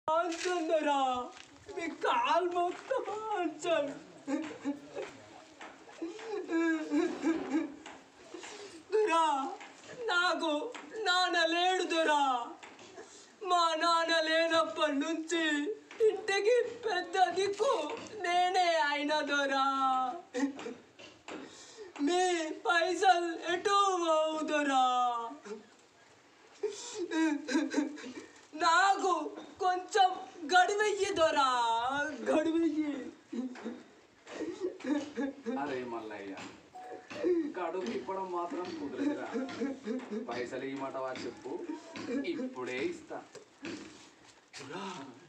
అంటుందరా మీ కాలు మొత్తం అంచాను దురా నాకు నాన్న లేడు దురా మా నాన్న లేనప్పటి నుంచి ఇంటికి పెద్ద దిక్కు నేనే అయిన దొరా మీ పైసలు ఎటు అవుదరా నాకు కొంచెం గడివెయ్యి దొరా గడివెయ్యి అరే మల్లయ్య కడుపు ఇప్పడం మాత్రం కుదరదురా పైసలు ఇవ్వమంటవా చెప్పు ఇప్పుడే ఇస్తా దురా